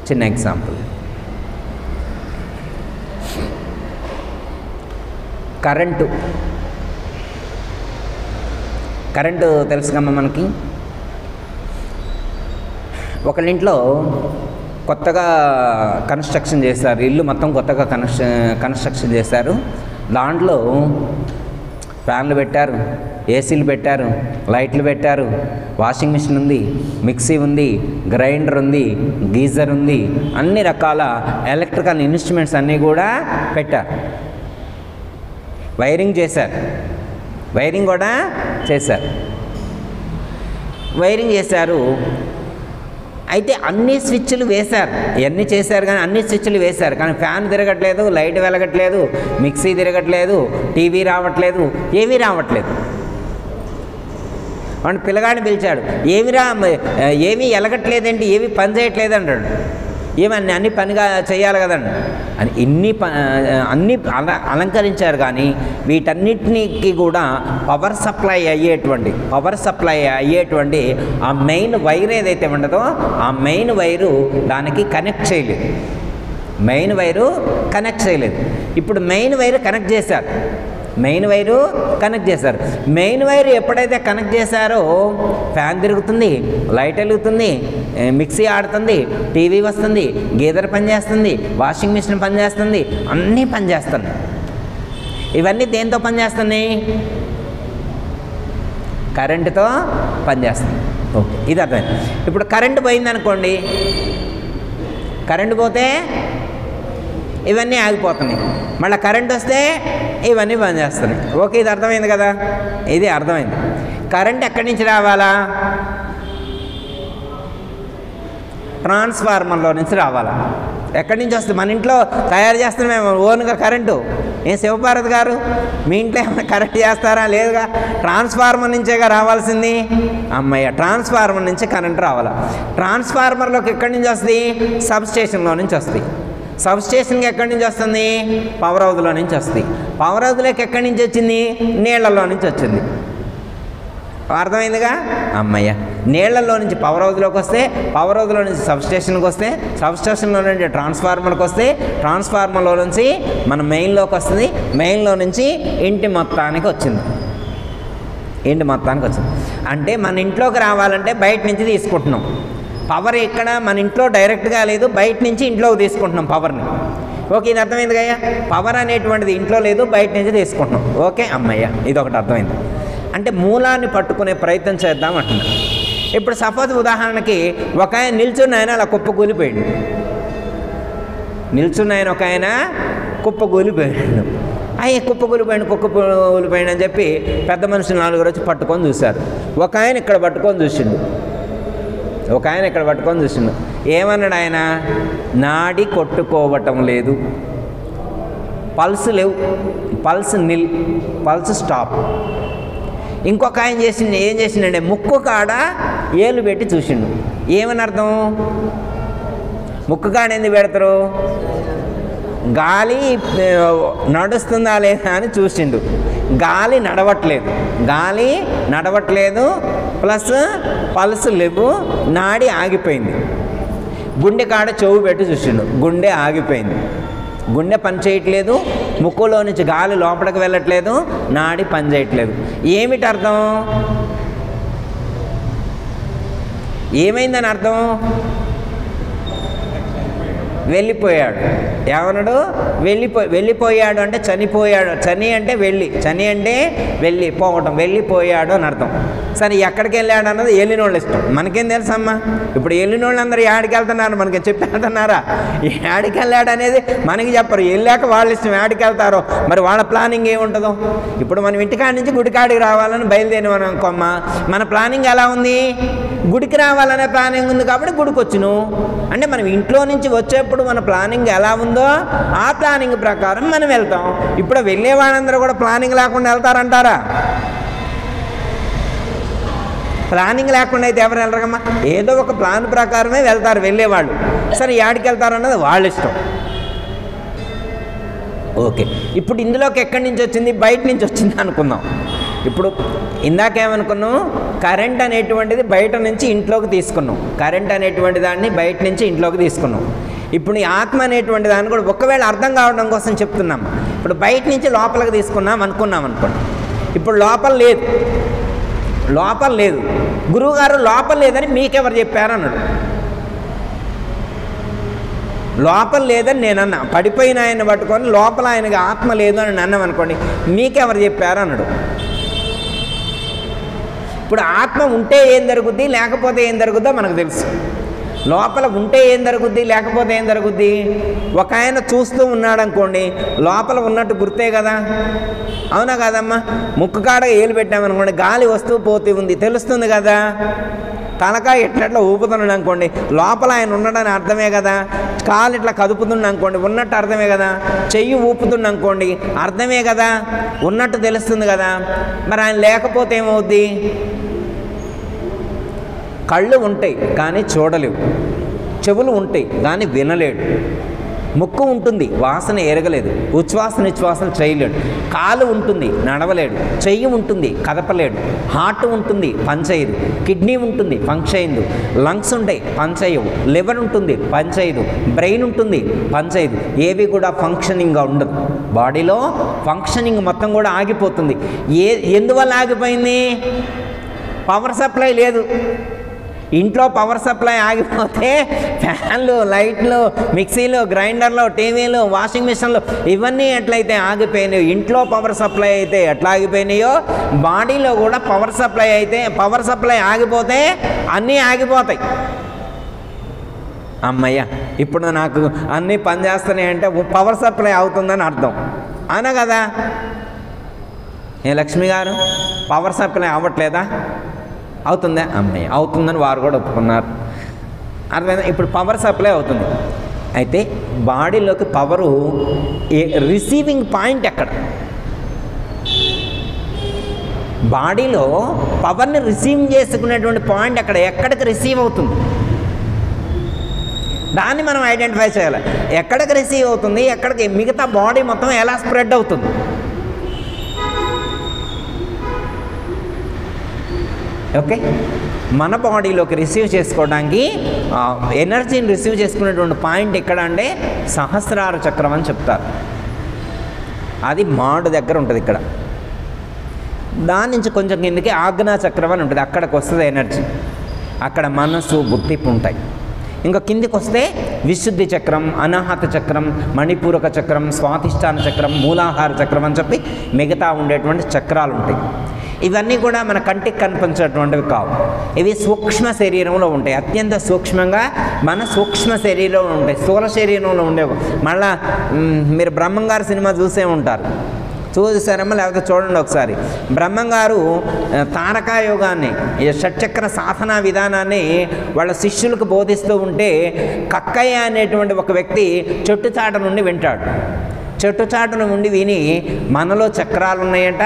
చిన్న example current current తెలుసు కమ్మా మనకి ఒకళ్ళింట్లో కొత్తగా కన్స్ట్రక్షన్ చేశారు ఇల్లు మొత్తం కొత్తగా కన్స్ట్ర కన్స్ట్రక్షన్ చేశారు దాంట్లో ఫ్యాన్లు పెట్టారు ఏసీలు పెట్టారు లైట్లు పెట్టారు వాషింగ్ మిషన్ ఉంది మిక్సీ ఉంది గ్రైండర్ ఉంది గీజర్ ఉంది అన్ని రకాల ఎలక్ట్రికల్ ఇన్స్ట్రుమెంట్స్ అన్నీ కూడా పెట్టారు వైరింగ్ చేశారు వైరింగ్ కూడా చేశారు వైరింగ్ చేశారు అయితే అన్ని స్విచ్లు వేశారు ఇవన్నీ చేశారు కానీ అన్ని స్విచ్లు వేశారు కానీ ఫ్యాన్ తిరగట్లేదు లైట్ వెలగట్లేదు మిక్సీ తిరగట్లేదు టీవీ రావట్లేదు ఏమీ రావట్లేదు వాడిని పిల్లగాడిని పిలిచాడు ఏమిరా మ- ఏమీ ఎలగట్లేదేంటి ఏమీ పని చేయట్లేదు అంటాడు ఏమన్నీ అన్ని పనిగా చేయాలి కదండి అని ఇన్ని ప అన్ని అల అలంకరించారు కానీ వీటన్నిటికి కూడా పవర్ సప్లై అయ్యేటువంటి పవర్ సప్లై అయ్యేటువంటి ఆ మెయిన్ వైర్ ఏదైతే ఉండదో ఆ మెయిన్ వైరు దానికి కనెక్ట్ చేయలేదు మెయిన్ వైరు కనెక్ట్ చేయలేదు ఇప్పుడు మెయిన్ వైరు కనెక్ట్ చేశారు మెయిన్ వైరు కనెక్ట్ చేశారు మెయిన్ వైర్ ఎప్పుడైతే కనెక్ట్ చేశారో ఫ్యాన్ తిరుగుతుంది లైట్ వెలుగుతుంది ఏ, మిక్సీ ఆడుతుంది టీవీ వస్తుంది గీజర్ పనిచేస్తుంది వాషింగ్ మిషన్ పనిచేస్తుంది అన్నీ పనిచేస్తున్నాయి ఇవన్నీ దేంతో పనిచేస్తున్నాయి కరెంటుతో పనిచేస్తుంది ఓకే ఇది అర్థమైంది ఇప్పుడు కరెంటు పోయిందనుకోండి కరెంటు పోతే ఇవన్నీ ఆగిపోతున్నాయి మళ్ళీ కరెంట్ వస్తే ఇవన్నీ బంద్ చేస్తున్నాయి ఓకే ఇది అర్థమైంది కదా ఇది అర్థమైంది కరెంట్ ఎక్కడి నుంచి రావాలా ట్రాన్స్ఫార్మర్లో నుంచి రావాలా ఎక్కడి నుంచి వస్తుంది మన ఇంట్లో తయారు చేస్తున్నాం మేము ఓన్గా కరెంటు ఏం శివపార్వతి గారు మీ ఇంట్లో ఏమైనా కరెంట్ చేస్తారా లేదుగా ట్రాన్స్ఫార్మర్ నుంచేగా రావాల్సింది అమ్మయ్య ట్రాన్స్ఫార్మర్ నుంచి కరెంట్ రావాలా ట్రాన్స్ఫార్మర్లోకి ఎక్కడి నుంచి వస్తుంది సబ్ స్టేషన్లో నుంచి వస్తుంది సబ్ స్టేషన్కి ఎక్కడి నుంచి వస్తుంది పవర్ హౌస్లో నుంచి వస్తుంది పవర్ హౌస్లోకి ఎక్కడి నుంచి వచ్చింది నీళ్లలో నుంచి వచ్చింది అర్థమైందిగా అమ్మయ్య నీళ్లలో నుంచి పవర్ హౌస్లోకి వస్తే పవర్ హౌస్లో నుంచి సబ్ స్టేషన్కి వస్తే సబ్ స్టేషన్లో నుంచి ట్రాన్స్ఫార్మర్కి వస్తే ట్రాన్స్ఫార్మర్లో నుంచి మన మెయిన్లోకి వస్తుంది మెయిన్లో నుంచి ఇంటి మొత్తానికి వచ్చింది ఇంటి మొత్తానికి వచ్చింది అంటే మన ఇంట్లోకి రావాలంటే బయట నుంచి తీసుకుంటున్నాం పవర్ ఇక్కడ మన ఇంట్లో డైరెక్ట్గా లేదు బయట నుంచి ఇంట్లోకి తీసుకుంటున్నాం పవర్ని ఓకే ఇది అర్థమైంది కదా పవర్ అనేటువంటిది ఇంట్లో లేదు బయట నుంచి తీసుకుంటున్నాం ఓకే అమ్మయ్య ఇది ఒకటి అర్థమైంది అంటే మూలాన్ని పట్టుకునే ప్రయత్నం చేద్దాం అంటున్నా ఇప్పుడు సపోజ్ ఉదాహరణకి ఒక ఆయన నిల్చున్న ఆయన అలా కుప్ప కూలిపోయాడు నిల్చున్న ఆయన ఒక ఆయన కుప్ప కూలిపోయాడు అయ్యే కుప్ప కూలిపోయాడు కుక్క కూలిపోయాడు అని చెప్పి పెద్ద మనుషులు నాలుగు రోజు పట్టుకొని చూశారు ఒక ఆయన ఇక్కడ పట్టుకొని చూసిండు ఒక ఆయన ఇక్కడ పట్టుకొని చూసిండు ఏమన్నాడు ఆయన నాడి కొట్టుకోవటం లేదు పల్స్ లేవు పల్స్ నిల్ పల్స్ స్టాప్ ఇంకొక ఆయన చేసిండు ఏం చేసిండంటే ముక్కు కాడ ఏలు పెట్టి చూసిండు ఏమని అర్థం ముక్కు కాడ ఎందుకు పెడతారు గాలి ఆ, నడుస్తుందా లేదా అని చూసిండు గాలి నడవట్లేదు గాలి నడవట్లేదు ప్లస్ పల్స్ లేవు నాడి ఆగిపోయింది గుండె కాడ చెవు పెట్టి చూసిండు గుండె ఆగిపోయింది గుండె పని చేయట్లేదు ముక్కులో నుంచి గాలి లోపలికి వెళ్ళట్లేదు నాడి పని చేయట్లేదు ఏమిటి అర్థం ఏమైందని అర్థం వెళ్ళిపోయాడు ఏమన్నాడు వెళ్ళిపో వెళ్ళిపోయాడు అంటే చనిపోయాడు చని అంటే వెళ్ళి చని అంటే వెళ్ళి పోవటం వెళ్ళిపోయాడు అని అర్థం సరే ఎక్కడికి వెళ్ళాడు అన్నది వెళ్ళిన వాళ్ళు ఇష్టం మనకేం తెలుసమ్మా ఇప్పుడు వెళ్ళిన వాళ్ళు అందరూ యాడికి వెళ్తున్నారు మనకి చెప్పి వెళ్తున్నారా యాడికి వెళ్ళాడు అనేది మనకి చెప్పరు వెళ్ళాక వాళ్ళ ఇష్టం యాడికి వెళ్తారో మరి వాళ్ళ ప్లానింగ్ ఏముంటుందో ఇప్పుడు మనం ఇంటికాడి నుంచి గుడికాడికి రావాలని బయలుదేరి మనం కొమ్మ మన ప్లానింగ్ ఎలా ఉంది గుడికి రావాలనే ప్లానింగ్ ఉంది కాబట్టి గుడికి వచ్చును అంటే మనం ఇంట్లో నుంచి వచ్చేప్పుడు మన ప్లానింగ్ ఎలా ఉందో ఆ ప్లానింగ్ ప్రకారం మనం వెళ్తాం ఇప్పుడు వెళ్ళే వాళ్ళందరూ కూడా ప్లానింగ్ లేకుండా వెళ్తారంటారా ప్లానింగ్ లేకుండా అయితే ఎవరు వెళ్ళరమ్మా ఏదో ఒక ప్లాన్ ప్రకారమే వెళ్తారు వెళ్ళేవాళ్ళు సరే యాడికి వెళ్తారు అన్నది వాళ్ళ ఇష్టం ఓకే ఇప్పుడు ఇందులోకి ఎక్కడి నుంచి వచ్చింది బయట నుంచి వచ్చింది అనుకుందాం ఇప్పుడు ఇందాకేమనుకున్నాం కరెంట్ అనేటువంటిది బయట నుంచి ఇంట్లోకి తీసుకున్నాం కరెంట్ అనేటువంటి దాన్ని బయట నుంచి ఇంట్లోకి తీసుకున్నాం ఇప్పుడు ఈ ఆత్మ అనేటువంటి దాన్ని కూడా ఒకవేళ అర్థం కావడం కోసం చెప్తున్నాం ఇప్పుడు బయట నుంచి లోపలికి తీసుకున్నాం అనుకున్నాం అనుకోండి ఇప్పుడు లోపల లేదు లోపల లేదు గురువుగారు లోపల లేదని మీకెవరు చెప్పారు అన్నాడు లోపల లేదని నేను అన్నా పడిపోయిన ఆయన పట్టుకొని లోపల ఆయనకి ఆత్మ లేదు అని అన్నాం అనుకోండి మీకెవరు చెప్పారు అన్నాడు ఇప్పుడు ఆత్మ ఉంటే ఏం జరుగుద్ది లేకపోతే ఏం జరుగుద్దో మనకు తెలుసు లోపల ఉంటే ఏం జరుగుద్ది లేకపోతే ఏం జరుగుద్ది ఒక ఆయన చూస్తూ ఉన్నాడు అనుకోండి లోపల ఉన్నట్టు గుర్తే కదా అవునా కాదమ్మా ముక్కు కాడ ఏలు పెట్టామనుకోండి గాలి వస్తూ పోతూ ఉంది తెలుస్తుంది కదా తలకాయ ఇట్లా ఊపుతున్నాడు అనుకోండి లోపల ఆయన ఉన్నాడని అర్థమే కదా కాలు ఇట్లా కదుపుతుండ అనుకోండి ఉన్నట్టు అర్థమే కదా చెయ్యి ఊపుతుండ అనుకోండి అర్థమే కదా ఉన్నట్టు తెలుస్తుంది కదా మరి ఆయన లేకపోతే ఏమవుద్ది కళ్ళు ఉంటాయి కానీ చూడలేవు చెవులు ఉంటాయి కానీ వినలేడు ముక్కు ఉంటుంది వాసన ఎరగలేదు ఉచ్ఛ్వాస నిశ్వాసన చేయలేడు కాలు ఉంటుంది నడవలేడు చెయ్యి ఉంటుంది కదపలేడు హార్ట్ ఉంటుంది పంచయ్యదు కిడ్నీ ఉంటుంది పంచయ్యదు లంగ్స్ ఉంటాయి పంచయ్యవు లివర్ ఉంటుంది పంచయ్యదు బ్రెయిన్ ఉంటుంది పంచయ్యదు ఏవి కూడా ఫంక్షనింగ్గా ఉండదు బాడీలో ఫంక్షనింగ్ మొత్తం కూడా ఆగిపోతుంది ఏ ఎందువల్ల ఆగిపోయింది పవర్ సప్లై లేదు ఇంట్లో పవర్ సప్లై ఆగిపోతే ఫ్యాన్లు లైట్లు మిక్సీలు గ్రైండర్లు టీవీలు వాషింగ్ మిషన్లు ఇవన్నీ ఎట్లయితే ఆగిపోయినాయో ఇంట్లో పవర్ సప్లై అయితే ఎట్లా ఆగిపోయినాయో బాడీలో కూడా పవర్ సప్లై అయితే పవర్ సప్లై ఆగిపోతే అన్నీ ఆగిపోతాయి అమ్మయ్య ఇప్పుడు నాకు అన్నీ పనిచేస్తున్నాయి అంటే పవర్ సప్లై అవుతుందని అర్థం అవునా కదా ఏ లక్ష్మి గారు పవర్ సప్లై అవ్వట్లేదా అవుతుందా అమ్మాయి అవుతుందని వారు కూడా ఒప్పుకున్నారు అర్థమైందా ఇప్పుడు పవర్ సప్లై అవుతుంది అయితే బాడీలోకి పవరు రిసీవింగ్ పాయింట్ ఎక్కడ బాడీలో పవర్ని రిసీవ్ చేసుకునేటువంటి పాయింట్ అక్కడ ఎక్కడికి రిసీవ్ అవుతుంది దాన్ని మనం ఐడెంటిఫై చేయాలి ఎక్కడికి రిసీవ్ అవుతుంది ఎక్కడికి మిగతా బాడీ మొత్తం ఎలా స్ప్రెడ్ అవుతుంది ఓకే మన బాడీలోకి రిసీవ్ చేసుకోవడానికి ఆ, ఎనర్జీని రిసీవ్ చేసుకునేటువంటి పాయింట్ ఎక్కడ అంటే సహస్రార చక్రం అని చెప్తారు అది మాడు దగ్గర ఉంటుంది ఇక్కడ దాని నుంచి కొంచెం కిందకి ఆజ్ఞా చక్రం అని ఉంటుంది అక్కడికి వస్తుంది ఎనర్జీ అక్కడ మనసు బుద్ధి ఉంటాయి ఇంకా కిందికి వస్తే విశుద్ధి చక్రం అనాహత చక్రం మణిపూరక చక్రం స్వాతిష్టాన చక్రం మూలాహార చక్రం అని చెప్పి మిగతా ఉండేటువంటి చక్రాలు ఉంటాయి ఇవన్నీ కూడా మన కంటికి కనిపించేటువంటివి కావు ఇవి సూక్ష్మ శరీరంలో ఉంటాయి అత్యంత సూక్ష్మంగా మన సూక్ష్మ శరీరంలో ఉంటాయి స్థూల శరీరంలో ఉండేవి మళ్ళా మ్, మీరు బ్రహ్మంగారు సినిమా చూసే ఉంటారు చూసారమ్మా లేకపోతే చూడండి ఒకసారి బ్రహ్మంగారు ఆ, తారకా యోగాన్ని ఈ షట్చక్ర సాధనా విధానాన్ని వాళ్ళ శిష్యులకు బోధిస్తూ ఉంటే కక్కయ్య అనేటువంటి ఒక వ్యక్తి చెట్టు చాట నుండి వింటాడు చెట్టు చాటున నుండి విని మనలో చక్రాలు ఉన్నాయంట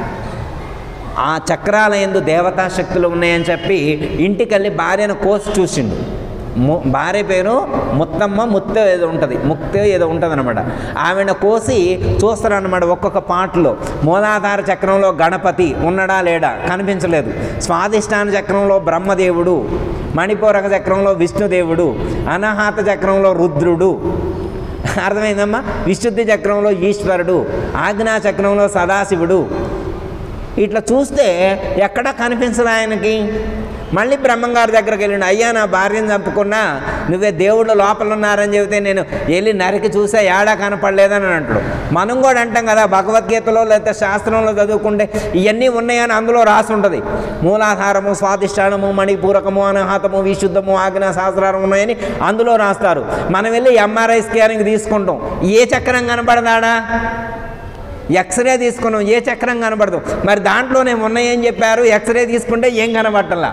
ఆ చక్రాల ఎందు దేవతా శక్తులు ఉన్నాయని చెప్పి ఇంటికెళ్ళి భార్యను కోసి చూసిండు ము భార్య పేరు ముత్తమ్మ ముత్త ఏదో ఉంటుంది ముక్త ఏదో ఉంటుంది అనమాట ఆవిడ కోసి చూస్తారనమాట ఒక్కొక్క పాటలో మూలాధార చక్రంలో గణపతి ఉన్నడా లేడా కనిపించలేదు స్వాదిష్టాన చక్రంలో బ్రహ్మదేవుడు మణిపూరక చక్రంలో విష్ణుదేవుడు అనాహత చక్రంలో రుద్రుడు అర్థమైందమ్మా విశుద్ధి చక్రంలో ఈశ్వరుడు ఆజ్ఞా చక్రంలో సదాశివుడు ఇట్లా చూస్తే ఎక్కడా కనిపించదు ఆయనకి మళ్ళీ బ్రహ్మంగారి దగ్గరికి వెళ్ళిండు అయ్యా నా భార్యను చంపుకున్నా నువ్వే దేవుళ్ళు లోపల ఉన్నారని చెబితే నేను వెళ్ళి నరికి చూసా ఏడా కనపడలేదని అంటాడు మనం కూడా అంటాం కదా భగవద్గీతలో లేకపోతే శాస్త్రంలో చదువుకుంటే ఇవన్నీ ఉన్నాయని అందులో రాసి ఉంటుంది మూలాధారము స్వాదిష్టానము మణిపూరకము అనాహతము విశుద్ధము ఆజ్ఞా శాస్త్రారం ఉన్నాయని అందులో రాస్తారు మనం వెళ్ళి ఎంఆర్ఐ స్కానింగ్ తీసుకుంటాం ఏ చక్రం కనపడదాడా ఎక్స్రే తీసుకున్నాం ఏ చక్రం కనబడదు మరి దాంట్లోనే ఉన్నాయని చెప్పారు ఎక్స్రే తీసుకుంటే ఏం కనబడటంలా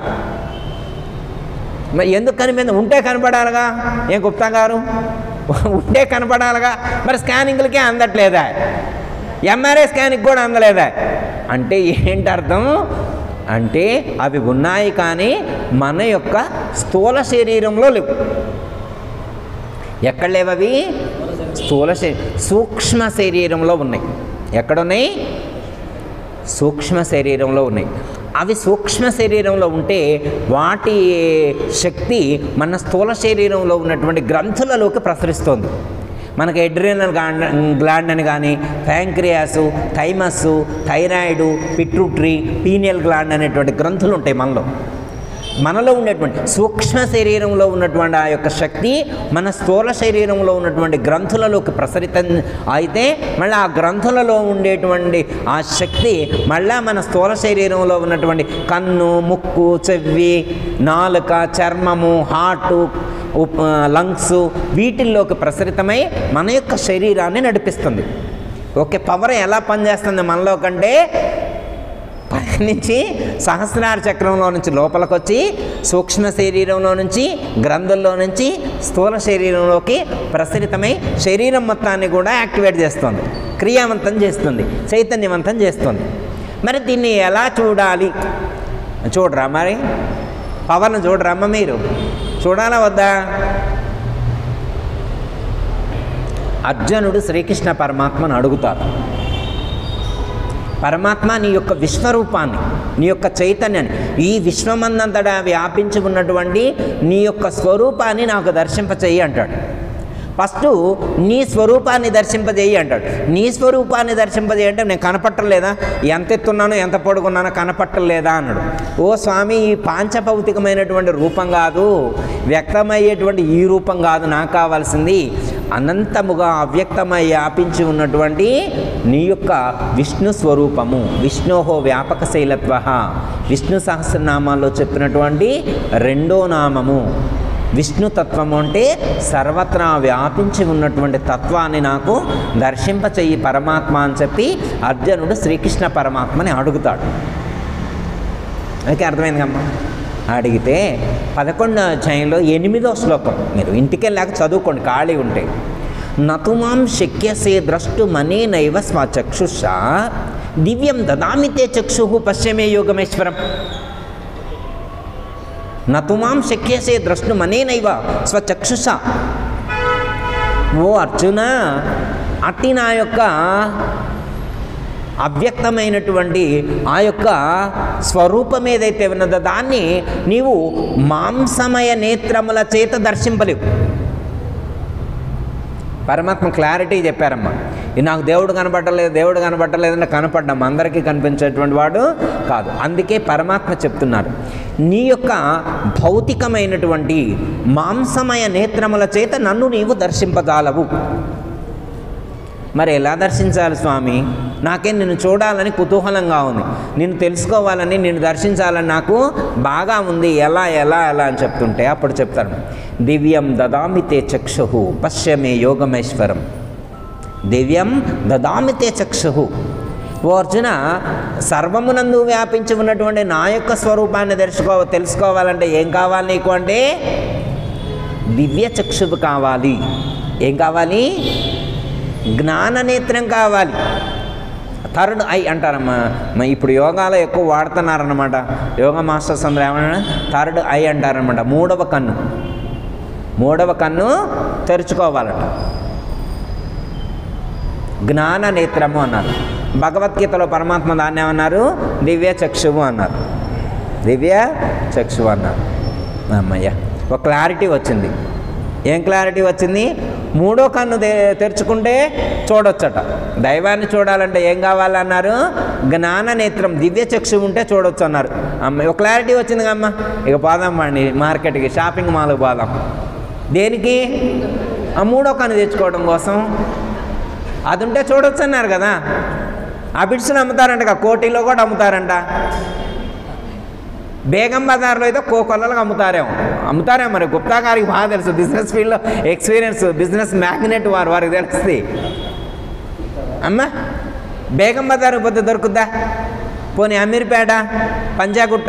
మరి ఎందుకు కనిపింది ఉంటే కనపడాలిగా ఏం గుప్తా గారు ఉంటే కనపడాలిగా మరి స్కానింగ్లకే అందట్లేదా ఎంఆర్ఐ స్కానింగ్ కూడా అందలేదా అంటే ఏంటి అర్థం అంటే అవి ఉన్నాయి కానీ మన యొక్క స్థూల శరీరంలో లేవు ఎక్కడ లేవు అవి స్థూల శరీ సూక్ష్మ శరీరంలో ఉన్నాయి ఎక్కడున్నాయి సూక్ష్మ శరీరంలో ఉన్నాయి అవి సూక్ష్మ శరీరంలో ఉంటే వాటి శక్తి మన స్థూల శరీరంలో ఉన్నటువంటి గ్రంథులలోకి ప్రసరిస్తోంది మనకి ఎడ్రినల్ గ్లాండ్ గ్లాండ్ అని కానీ pancreas thymus thyroid pituitary pineal gland అనేటువంటి గ్రంథులు ఉంటాయి మనలో మనలో ఉండేటువంటి సూక్ష్మ శరీరంలో ఉన్నటువంటి ఆ యొక్క శక్తి మన స్థూల శరీరంలో ఉన్నటువంటి గ్రంథులలోకి ప్రసరితం అయితే మళ్ళీ ఆ గ్రంథులలో ఉండేటువంటి ఆ శక్తి మళ్ళా మన స్థూల శరీరంలో ఉన్నటువంటి కన్ను ముక్కు చెవి నాలుక చర్మము హార్టు ఉప్ లంగ్స్ వీటిల్లోకి ప్రసరితమై మన యొక్క శరీరాన్ని నడిపిస్తుంది ఓకే పవర్ ఎలా పనిచేస్తుంది మనలో కంటే నుంచి సహస్రార చక్రంలో నుంచి లోపలికి వచ్చి సూక్ష్మ శరీరంలో నుంచి గ్రంథుల్లో నుంచి స్థూల శరీరంలోకి ప్రసరితమై శరీరం మొత్తాన్ని కూడా యాక్టివేట్ చేస్తుంది క్రియావంతం చేస్తుంది చైతన్యవంతం చేస్తుంది మరి దీన్ని ఎలా చూడాలి చూడరా మరి పవర్ను చూడరమ్మ మీరు చూడాలా వద్దా అర్జునుడు శ్రీకృష్ణ పరమాత్మను అడుగుతారు పరమాత్మ నీ యొక్క విశ్వరూపాన్ని నీ యొక్క చైతన్యాన్ని ఈ విశ్వమందంతటా వ్యాపించి ఉన్నటువంటి నీ యొక్క స్వరూపాన్ని నాకు దర్శింపచేయి అంటాడు ఫస్ట్ నీ స్వరూపాన్ని దర్శింపజేయి అంటాడు నీ స్వరూపాన్ని దర్శింపజేయి అంటే నేను కనపట్టలేదా ఎంత ఎత్తున్నానో ఎంత పొడుగున్నానో కనపట్టలేదా అన్నాడు ఓ స్వామి ఈ పాంచభౌతికమైనటువంటి రూపం కాదు వ్యక్తమయ్యేటువంటి ఈ రూపం కాదు నాకు కావాల్సింది అనంతముగా అవ్యక్తమై వ్యాపించి ఉన్నటువంటి నీ యొక్క విష్ణు స్వరూపము విష్ణోహో వ్యాపక శైలత్వ విష్ణు సహస్రనామాల్లో చెప్పినటువంటి రెండో నామము విష్ణు తత్వము అంటే సర్వత్రా వ్యాపించి ఉన్నటువంటి తత్వాన్ని నాకు దర్శింపచెయ్యి పరమాత్మ అని చెప్పి అర్జునుడు శ్రీకృష్ణ పరమాత్మని అడుగుతాడు ఓకే అర్థమైందమ్మా అడిగితే పదకొండో అధ్యాయంలో ఎనిమిదో శ్లోకం మీరు ఇంటికి వెళ్ళాక చదువుకోండి ఖాళీ ఉంటే నతుమాం శక్యసే ద్రష్టు మనేనైవ స్వచక్షుష దివ్యం దదామితే చక్షు పశ్చిమే యోగమేశ్వరం నతుమాం శక్యసే ద్రష్టు మనేనైవ స్వచక్షుష ఓ అర్జున అట్టి నా యొక్క అవ్యక్తమైనటువంటి ఆ యొక్క స్వరూపం ఏదైతే ఉన్నదో దాన్ని నీవు మాంసమయ నేత్రముల చేత దర్శింపలేవు పరమాత్మ క్లారిటీ చెప్పారమ్మా ఇది నాకు దేవుడు కనపడలేదు దేవుడు కనపడలేదంటే కనపడ్డాం అందరికీ కనిపించేటువంటి వాడు కాదు అందుకే పరమాత్మ చెప్తున్నారు నీ యొక్క భౌతికమైనటువంటి మాంసమయ నేత్రముల చేత నన్ను నీవు దర్శింపజాలవు మరి ఎలా దర్శించాలి స్వామి నాకే నిన్ను చూడాలని కుతూహలంగా ఉంది నిన్ను తెలుసుకోవాలని నిన్ను దర్శించాలని నాకు బాగా ఉంది ఎలా ఎలా ఎలా అని చెప్తుంటే అప్పుడు చెప్తాను దివ్యం దదామితే చక్షు పశ్యమే యోగమేశ్వరం దివ్యం దదామితే చక్షు ఓ అర్జున సర్వమునందు వ్యాపించి ఉన్నటువంటి నా యొక్క స్వరూపాన్ని తెలుసుకో తెలుసుకోవాలంటే ఏం కావాలి నీకు అంటే దివ్య చక్షువు కావాలి ఏం కావాలి జ్ఞాననేత్రం కావాలి థర్డ్ ఐ అంటారమ్మా మ- ఇప్పుడు యోగాలో ఎక్కువ వాడుతున్నారన్నమాట యోగా మాస్టర్స్ అందరూ ఏమన్నా థర్డ్ ఐ అంటారనమాట మూడవ కన్ను మూడవ కన్ను తెరుచుకోవాలట జ్ఞాన నేత్రము అన్నారు భగవద్గీతలో పరమాత్మ దాన్ని ఏమన్నారు దివ్య చక్షువు అన్నారు దివ్య చక్షువు అన్నారు అమ్మయ్య ఒక క్లారిటీ వచ్చింది ఏం క్లారిటీ వచ్చింది మూడో కన్ను తె- తెరుచుకుంటే చూడొచ్చట దైవాన్ని చూడాలంటే ఏం కావాలన్నారు జ్ఞాన నేత్రం దివ్య చక్షు ఉంటే చూడొచ్చు అన్నారు అమ్మ ఒక క్లారిటీ వచ్చింది అమ్మ ఇక పోదాం అండి మార్కెట్కి షాపింగ్ మాల్కి పోదాం దేనికి ఆ మూడో కన్ను తెచ్చుకోవడం కోసం అది ఉంటే చూడొచ్చు అన్నారు కదా ఆ బిడ్స్ని అమ్ముతారంట కోటిలో కూడా అమ్ముతారంట బేగం బజార్లో అయితే కోకొల్లలకు అమ్ముతారేమో అమ్ముతారేమో మరి గుప్తా గారికి బాగా తెలుసు బిజినెస్ ఫీల్డ్లో ఎక్స్పీరియన్స్ బిజినెస్ మ్యాగ్నెట్ వారు వారికి తెలుస్తుంది అమ్మా బేగం బజార్ పోతే దొరుకుద్దా పోనీ అమీర్పేట పంజాగుట్ట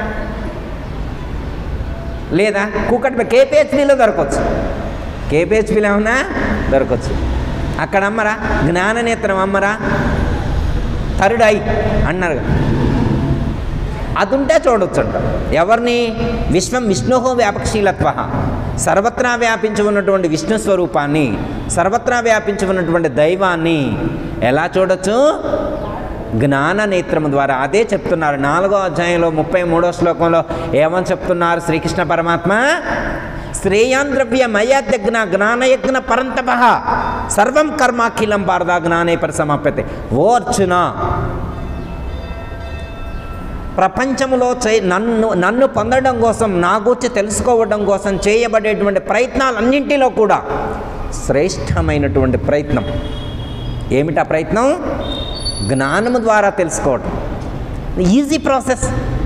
లేదా కూకట్పే కేపీహెచ్డీలో దొరకవచ్చు కేపీహెచ్పీలో ఏమన్నా దొరకవచ్చు అక్కడ అమ్మరా జ్ఞాననేత్రం అమ్మరా థర్డ్ ఐ అన్నారు కదా. అది ఉంటే చూడొచ్చంట ఎవరిని విశ్వం విష్ణోహో వ్యాపకశీలత్వ సర్వత్రా వ్యాపించి ఉన్నటువంటి విష్ణు స్వరూపాన్ని సర్వత్రా వ్యాపించి ఉన్నటువంటి దైవాన్ని ఎలా చూడొచ్చు జ్ఞాన నేత్రము ద్వారా అదే చెప్తున్నారు నాలుగో అధ్యాయంలో ముప్పై మూడో శ్లోకంలో ఏమని చెప్తున్నారు శ్రీకృష్ణ పరమాత్మ శ్రేయాన్ ద్రవ్య మయాజ్ఞ జ్ఞానయజ్ఞ పరంతప సర్వం కర్మాఖిలం భారత జ్ఞానే పరిసమాప్యతే ఓ అర్చున ప్రపంచంలో చే నన్ను నన్ను పొందడం కోసం నా గురించి తెలుసుకోవడం కోసం చేయబడేటువంటి ప్రయత్నాలన్నింటిలో కూడా శ్రేష్టమైనటువంటి ప్రయత్నం ఏమిటా ప్రయత్నం జ్ఞానము ద్వారా తెలుసుకోవటం ఈజీ ప్రాసెస్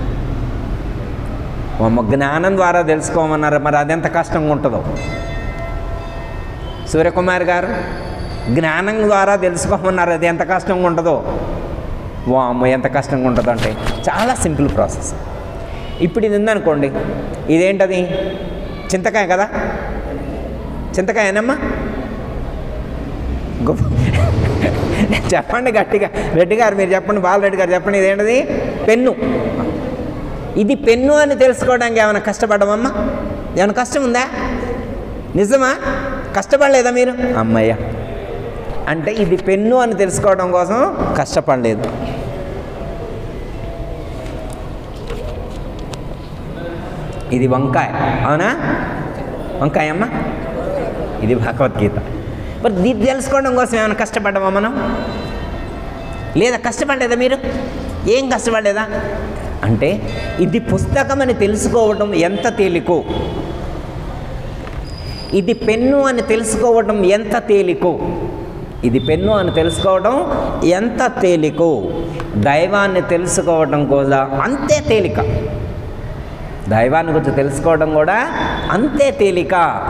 అమ్మ జ్ఞానం ద్వారా తెలుసుకోమన్నారు మరి అదెంత కష్టంగా ఉంటుందో సూర్యకుమార్ గారు జ్ఞానం ద్వారా తెలుసుకోమన్నారు అది ఎంత కష్టంగా ఉంటుందో వామ్మ ఎంత కష్టంగా ఉంటుందో అంటే చాలా సింపుల్ ప్రాసెస్ ఇప్పుడు ఇది ఉందనుకోండి ఇదేంటది చింతకాయ కదా చింతకాయనమ్మా గొప్ప చెప్పండి గట్టిగా రెడ్డి గారు మీరు చెప్పండి బాలరెడ్డి గారు చెప్పండి ఇదేంటది పెన్ను ఇది పెన్ను అని తెలుసుకోవడానికి ఏమైనా కష్టపడమమ్మా ఏమైనా కష్టం ఉందా నిజమా కష్టపడలేదా మీరు అమ్మయ్య అంటే ఇది పెన్ను అని తెలుసుకోవడం కోసం కష్టపడలేదు ఇది వంకాయ అవునా వంకాయ అమ్మ ఇది భగవద్గీత మరి ఇది తెలుసుకోవడం కోసం ఏమైనా కష్టపడ్డామా మనం లేదా కష్టపడలేదా మీరు ఏం కష్టపడలేదా అంటే ఇది పుస్తకం అని తెలుసుకోవడం ఎంత తేలికో ఇది పెన్ను అని తెలుసుకోవడం ఎంత తేలికో ఇది పెన్ను అని తెలుసుకోవడం ఎంత తేలికో దైవాన్ని తెలుసుకోవడం కూడా అంతే తేలిక దైవాన్ని గురించి తెలుసుకోవడం కూడా అంతే తేలిక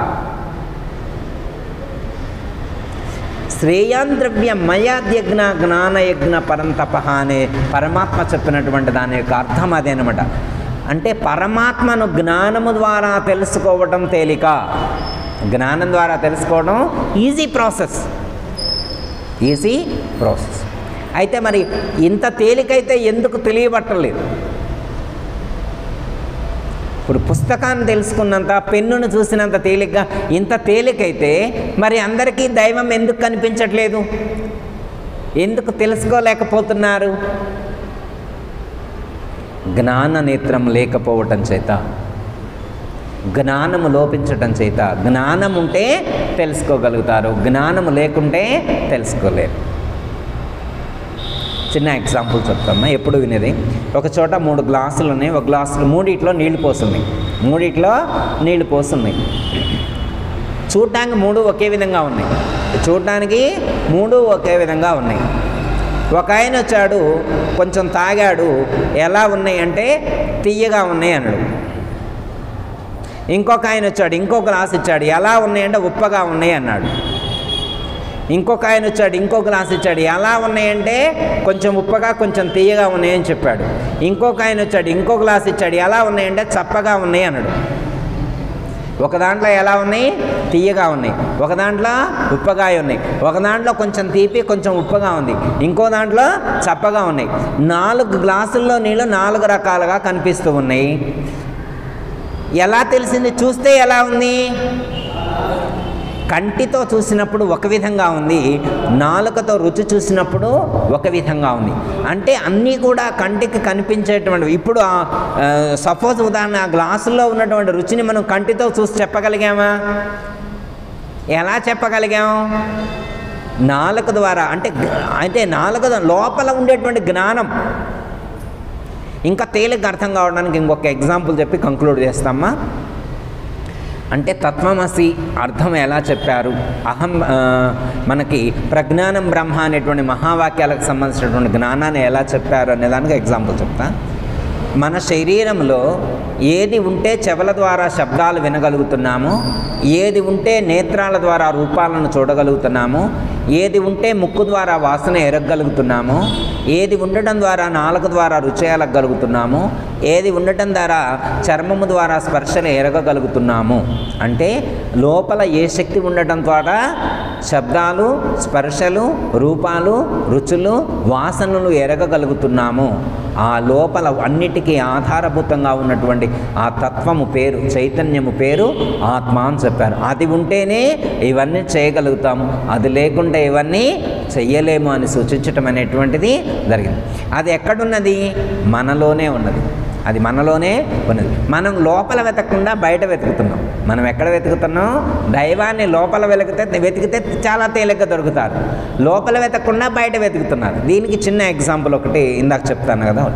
శ్రేయాన్ ద్రవ్య మయాద్యజ్ఞ జ్ఞానయజ్ఞ పరంతప అనే పరమాత్మ చెప్పినటువంటి దాని యొక్క అర్థం అదేనమాట అంటే పరమాత్మను జ్ఞానము ద్వారా తెలుసుకోవడం తేలిక జ్ఞానం ద్వారా తెలుసుకోవడం ఈజీ ప్రాసెస్ ఈజీ ప్రాసెస్ అయితే మరి ఇంత తేలికైతే ఎందుకు తెలియబట్టలేదు ఇప్పుడు పుస్తకాన్ని తెలుసుకున్నంత పెన్నును చూసినంత తేలిగ్గా ఇంత తేలికైతే మరి అందరికీ దైవం ఎందుకు కనిపించట్లేదు ఎందుకు తెలుసుకోలేకపోతున్నారు జ్ఞాన నేత్రం లేకపోవటం చేత జ్ఞానము లోపించటం చేత జ్ఞానం ఉంటే తెలుసుకోగలుగుతారు జ్ఞానము లేకుంటే తెలుసుకోలేరు చిన్న ఎగ్జాంపుల్ చెప్తామా ఎప్పుడు వినేది ఒక చోట మూడు గ్లాసులు ఉన్నాయి ఒక గ్లాసులు మూడిట్లో నీళ్లు పోస్తున్నాయి మూడిట్లో నీళ్లు పోస్తున్నాయి చూడటానికి మూడు ఒకే విధంగా ఉన్నాయి చూడటానికి మూడు ఒకే విధంగా ఉన్నాయి ఒక ఆయన వచ్చాడు కొంచెం తాగాడు ఎలా ఉన్నాయి అంటే తీయగా ఉన్నాయి అన్నాడు ఇంకొక ఆయన వచ్చాడు ఇంకో గ్లాస్ ఇచ్చాడు ఎలా ఉన్నాయంటే ఉప్పగా ఉన్నాయి అన్నాడు ఇంకొక ఆయన వచ్చాడు ఇంకో గ్లాస్ ఇచ్చాడు ఎలా ఉన్నాయంటే కొంచెం ఉప్పగా కొంచెం తీయగా ఉన్నాయని చెప్పాడు ఇంకొక ఆయన వచ్చాడు ఇంకో గ్లాస్ ఇచ్చాడు ఎలా ఉన్నాయంటే చప్పగా ఉన్నాయి అన్నాడు ఒక దాంట్లో ఎలా ఉన్నాయి తీయగా ఉన్నాయి ఒక దాంట్లో ఉప్పగా ఉన్నాయి ఒక దాంట్లో కొంచెం తీపి కొంచెం ఉప్పగా ఉంది ఇంకో దాంట్లో చప్పగా ఉన్నాయి నాలుగు గ్లాసుల్లో నీళ్ళు నాలుగు రకాలుగా కనిపిస్తూ ఉన్నాయి ఎలా తెలిసింది చూస్తే ఎలా ఉంది కంటితో చూసినప్పుడు ఒక విధంగా ఉంది నాలుకతో రుచి చూసినప్పుడు ఒక విధంగా ఉంది అంటే అన్నీ కూడా కంటికి కనిపించేటువంటి ఇప్పుడు సపోజ్ ఉదాహరణ ఆ గ్లాసుల్లో ఉన్నటువంటి రుచిని మనం కంటితో చూసి చెప్పగలిగామా ఎలా చెప్పగలిగాం నాలుక ద్వారా అంటే అంటే నాలుక లోపల ఉండేటువంటి జ్ఞానం ఇంకా తేలిక అర్థం కావడానికి ఇంకొక ఎగ్జాంపుల్ చెప్పి కంక్లూడ్ చేస్తామా అంటే తత్వమసి అర్థం ఎలా చెప్పారు అహం ఆ, మనకి ప్రజ్ఞానం బ్రహ్మ అనేటువంటి మహావాక్యాలకు సంబంధించినటువంటి జ్ఞానాన్ని ఎలా చెప్పారు అనే దానికి ఎగ్జాంపుల్ చెప్తా మన శరీరంలో ఏది ఉంటే చెవుల ద్వారా శబ్దాలు వినగలుగుతున్నామో ఏది ఉంటే నేత్రాల ద్వారా రూపాలను చూడగలుగుతున్నామో ఏది ఉంటే ముక్కు ద్వారా వాసన ఎరగగలుగుతున్నామో ఏది ఉండటం ద్వారా నాలుక ద్వారా రుచేయగలుగుతున్నామో ఏది ఉండటం ద్వారా చర్మము ద్వారా స్పర్శలు ఎరగగలుగుతున్నాము అంటే లోపల ఏ శక్తి ఉండటం ద్వారా శబ్దాలు స్పర్శలు రూపాలు రుచులు వాసనలు ఎరగగలుగుతున్నాము ఆ లోపల అన్నిటికీ ఆధారభూతంగా ఉన్నటువంటి ఆ తత్వము పేరు చైతన్యము పేరు ఆత్మ అని చెప్పారు అది ఉంటేనే ఇవన్నీ చేయగలుగుతాము అది లేకుంటే ఇవన్నీ చెయ్యలేము అని సూచించటం అనేటువంటిది జరిగింది అది ఎక్కడున్నది మనలోనే ఉన్నది అది మనలోనే ఉన్నది మనం లోపల వెతకకుండా బయట వెతుకుతున్నాం మనం ఎక్కడ వెతుకుతున్నాం దైవాన్ని లోపల వెతికితే వెతికితే చాలా తేలిగ్గా దొరుకుతారు లోపల వెతకకుండా బయట వెతుకుతున్నారు దీనికి చిన్న ఎగ్జాంపుల్ ఒకటి ఇందాక చెప్తాను కదా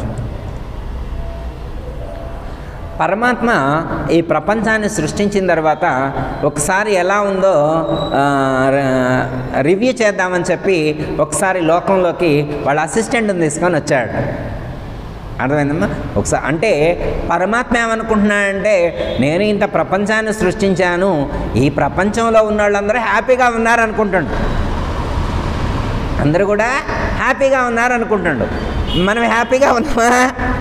పరమాత్మ ఈ ప్రపంచాన్ని సృష్టించిన తర్వాత ఒకసారి ఎలా ఉందో ఆ, ర- రివ్యూ చేద్దామని చెప్పి ఒకసారి లోకంలోకి వాళ్ళ అసిస్టెంట్ని తీసుకొని వచ్చాడు అర్థమైందమ్మా ఒకసారి అంటే పరమాత్మ ఏమనుకుంటున్నాడంటే నేను ఇంత ప్రపంచాన్ని సృష్టించాను ఈ ప్రపంచంలో ఉన్న వాళ్ళందరూ హ్యాపీగా ఉన్నారు అనుకుంటాడు అందరూ కూడా హ్యాపీగా ఉన్నారు అనుకుంటాడు మనం హ్యాపీగా ఉన్నామా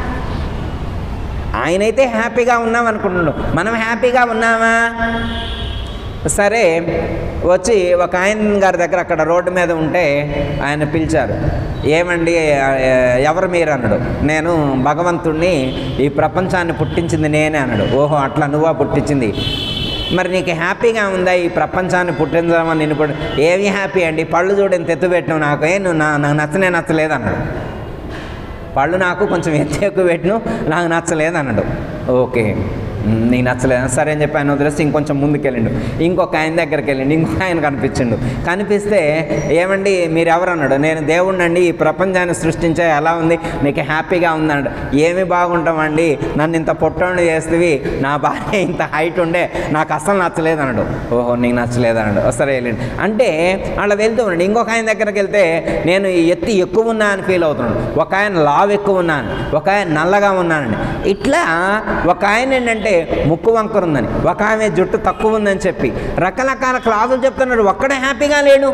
ఆయనైతే హ్యాపీగా ఉన్నాం అనుకుంటున్నాడు మనం హ్యాపీగా ఉన్నామా సరే వచ్చి ఒక ఆయన గారి దగ్గర అక్కడ రోడ్డు మీద ఉంటే ఆయన పిలిచారు ఏమండి ఆ, ఎవరు మీరు అన్నాడు నేను భగవంతుణ్ణి ఈ ప్రపంచాన్ని పుట్టించింది నేనే అన్నాడు ఓహో అట్లా నువ్వా పుట్టించింది మరి నీకు హ్యాపీగా ఉందా ఈ ప్రపంచాన్ని పుట్టించడం నేను ఇప్పుడు ఏమి హ్యాపీ అండి పళ్ళు చూడని తెత్తు పెట్టినావు నాకు ఏ నువ్వు నా నాకు నచ్చనే నచ్చలేదు అన్నాడు పళ్ళు నాకు కొంచెం ఎత్తు ఎక్కువ పెట్టిను నాకు నచ్చలేదు అన్నాడు ఓకే "మ్, నీకు నచ్చలేదు సరే అని చెప్పి ఆయన వదిలేసి ఇంకొంచెం ముందుకు వెళ్ళిండు ఇంకొక ఆయన దగ్గరికి వెళ్ళిండు ఇంకొక ఆయన కనిపించిండు కనిపిస్తే ఏమండి మీరు ఎవరు అన్నాడు నేను దేవుణ్ణండి ఈ ప్రపంచాన్ని సృష్టించే ఎలా ఉంది నీకు హ్యాపీగా ఉందన్నాడు ఏమి బాగుంటామండి నన్ను ఇంత పొట్టోండి చేస్తేవి నా భార్య ఇంత హైట్ ఉండే నాకు అసలు నచ్చలేదు అన్నాడు ఓహో నీకు నచ్చలేదు అన్నాడు సరే వెళ్ళండి అంటే అలా వెళ్తూ ఉన్నాడు ఇంకొక ఆయన దగ్గరికి వెళ్తే నేను ఈ ఎత్తి ఎక్కువ ఉన్నా అని ఫీల్ అవుతున్నాడు ఒక ఆయన లావ్ ఎక్కువ ఉన్నాను ఒక ఆయన నల్లగా ఉన్నానండి ఇట్లా ఒక ఆయన ఏంటంటే ముక్కు వంకర ఉందని ఒక ఆమె జుట్టు తక్కువ ఉందని చెప్పి రకరకాల క్లాసులు చెప్తున్నాడు ఒక్కడే హ్యాపీగా లేడు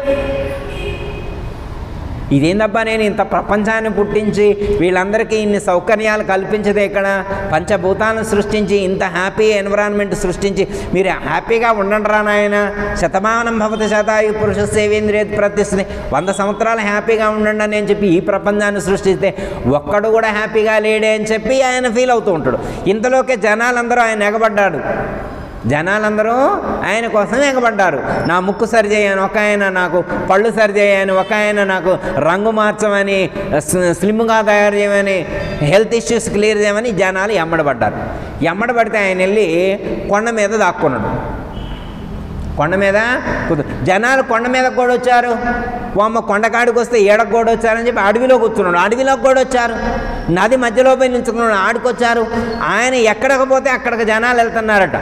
ఇదేందబ్బా నేను ఇంత ప్రపంచాన్ని పుట్టించి వీళ్ళందరికీ ఇన్ని సౌకర్యాలు కల్పించదే ఇక్కడ పంచభూతాలను సృష్టించి ఇంత హ్యాపీ ఎన్విరాన్మెంట్ సృష్టించి మీరు హ్యాపీగా ఉండండి రా నాయన శతమానం భవతి శతాయు పురుష సేవేంద్రియ ప్రతిష్ఠని వంద సంవత్సరాలు హ్యాపీగా ఉండండి అని చెప్పి ఈ ప్రపంచాన్ని సృష్టిస్తే ఒక్కడు కూడా హ్యాపీగా లేడే అని చెప్పి ఆయన ఫీల్ అవుతూ ఉంటాడు ఇంతలోకే జనాలందరూ ఆయన ఎగబడ్డాడు జనాలందరూ ఆయన కోసం ఎగబడ్డారు నా ముక్కు సరి చేయని ఒక ఆయన నాకు పళ్ళు సరి చేయని ఒక ఆయన నాకు రంగు మార్చమని స్- స్లిమ్గా తయారు చేయమని హెల్త్ ఇష్యూస్ క్లియర్ చేయమని జనాలు ఎమ్మడబడ్డారు ఎమ్మడబడితే ఆయన వెళ్ళి కొండ మీద దాక్కున్నాడు కొండ మీద కూర్చో- జనాలు కొండ మీద కూడా వచ్చారు వామ్మ కొండకాడికి వస్తే ఏడకు కూడా వచ్చారని చెప్పి అడవిలో కూర్చున్నాడు అడవిలోకి కూడా వచ్చారు నది మధ్యలో పోయి నిల్చుకున్నాడు ఆడికొచ్చారు ఆయన ఎక్కడికి పోతే అక్కడికి జనాలు వెళ్తున్నారట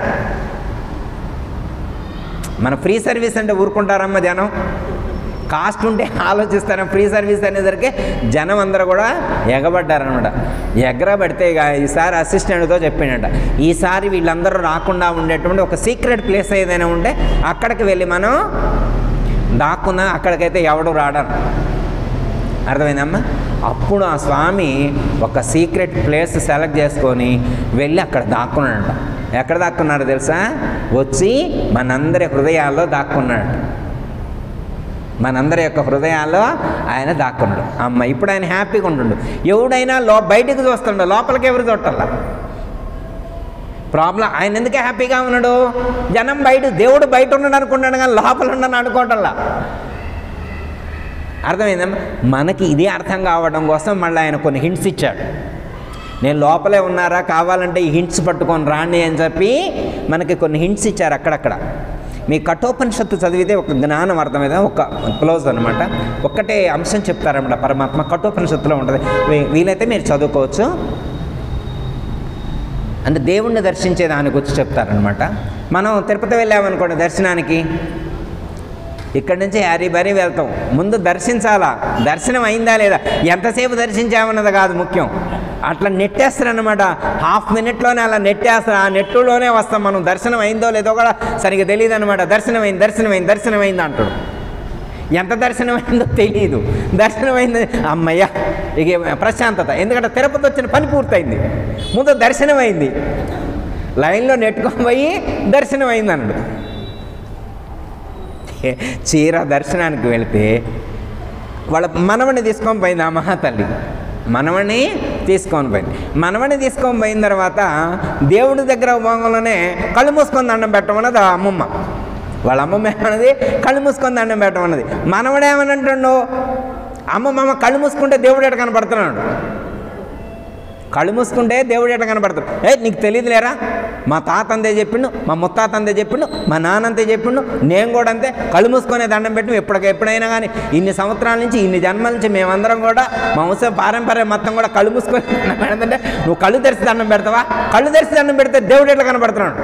మన ఫ్రీ సర్వీస్ అంటే ఊరుకుంటారమ్మ జనం కాస్ట్ ఉంటే ఆలోచిస్తారా ఫ్రీ సర్వీస్ అనేసరికి జనం అందరూ కూడా ఎగబడ్డారనమాట ఎగరబడితే ఇక ఈసారి అసిస్టెంట్తో చెప్పిండట ఈసారి వీళ్ళందరూ రాకుండా ఉండేటువంటి ఒక సీక్రెట్ ప్లేస్ ఏదైనా ఉంటే అక్కడికి వెళ్ళి మనం దాక్కున్నా అక్కడికైతే ఎవడు రాడను అర్థమైందమ్మా అప్పుడు ఆ స్వామి ఒక సీక్రెట్ ప్లేస్ సెలెక్ట్ చేసుకొని వెళ్ళి అక్కడ దాక్కున్నాడంట ఎక్కడ దాక్కున్నాడు తెలుసా వచ్చి మనందరి హృదయాల్లో దాక్కున్నాడు మనందరి యొక్క హృదయాల్లో ఆయన దాక్కున్నాడు అమ్మ ఇప్పుడు ఆయన హ్యాపీగా ఉంటుండు ఎవడైనా లో బయటకు చూస్తుండడు లోపలికి ఎవరు చూడాల ప్రాబ్లం ఆయన ఎందుకే హ్యాపీగా ఉన్నాడు జనం బయట దేవుడు బయట ఉన్నాడు అనుకున్నాడు కానీ లోపల ఉన్నాడు అనుకోవటంలా అర్థమైందమ్మా మనకి ఇదే అర్థం కావడం కోసం మళ్ళీ ఆయన కొన్ని హింట్స్ ఇచ్చాడు నేను లోపలే ఉన్నారా కావాలంటే ఈ హింట్స్ పట్టుకొని రాండి అని చెప్పి మనకి కొన్ని హింట్స్ ఇచ్చారు అక్కడక్కడ మీ కఠోపనిషత్తు చదివితే ఒక జ్ఞానం అర్థమైతే ఒక క్లోజ్ అనమాట ఒక్కటే అంశం చెప్తారన్నమాట పరమాత్మ కఠోపనిషత్తులో ఉంటుంది వీ- వీలైతే మీరు చదువుకోవచ్చు అంటే దేవుణ్ణి దర్శించే దాని గురించి చెప్తారనమాట మనం తిరుపతి వెళ్ళామనుకోండి దర్శనానికి ఇక్కడి నుంచి హరి బరి వెళ్తాం ముందు దర్శించాలా దర్శనం అయిందా లేదా ఎంతసేపు దర్శించామన్నది కాదు ముఖ్యం అట్లా నెట్టేస్తారనమాట హాఫ్ మినిట్లోనే అలా నెట్టేస్తారు ఆ నెట్టులోనే వస్తాం మనం దర్శనం అయిందో లేదో కూడా సరిగ్గా తెలియదు అనమాట దర్శనం అయింది దర్శనం అయింది దర్శనం అయింది అంటాడు ఎంత దర్శనం అయిందో తెలియదు దర్శనం అయింది అమ్మయ్య ఇక ప్రశాంతత ఎందుకంటే తిరుపతి వచ్చిన పని పూర్తయింది ముందు దర్శనం అయింది లైన్లో నెట్టుకొని పోయి దర్శనం అయింది అన్నాడు చీర దర్శనానికి వెళితే వాళ్ళ మనవణ్ణి తీసుకొని పోయింది ఆ మహాతల్లి మనవణ్ణి తీసుకొని పోయింది మనవడిని తీసుకొని పోయిన తర్వాత దేవుడి దగ్గర పోగంలోనే కళ్ళు మూసుకొని దండం పెట్టమన్నది ఆ అమ్మమ్మ వాళ్ళ అమ్మమ్మ ఏమన్నది కళ్ళు మూసుకొని దండం పెట్టమన్నది మనవడు ఏమని అంటుండు అమ్మమ్మ కళ్ళు మూసుకుంటే దేవుడు ఎట కనపడుతున్నాడు కళ్ళు మూసుకుంటే దేవుడు ఎట కనపడతాడు ఏ నీకు తెలియదు లేరా మా తాత అంతే చెప్పిండు మా ముత్తాత అంతే చెప్పిండు మా నాన్న అంతే చెప్పిండు నేను కూడా అంతే కళ్ళు మూసుకునే దండం పెట్టు ఎప్పటికి ఎప్పుడైనా కానీ ఇన్ని సంవత్సరాల నుంచి ఇన్ని జన్మల నుంచి మేమందరం కూడా మా వంశ పారంపర్యం మొత్తం కూడా కళ్ళు మూసుకొని దండం పెడుతుంటే నువ్వు కళ్ళు తెరిచి దండం పెడతావా కళ్ళు తెరిచి దండం పెడితే దేవుడు ఎట్లా కనపడుతున్నాడు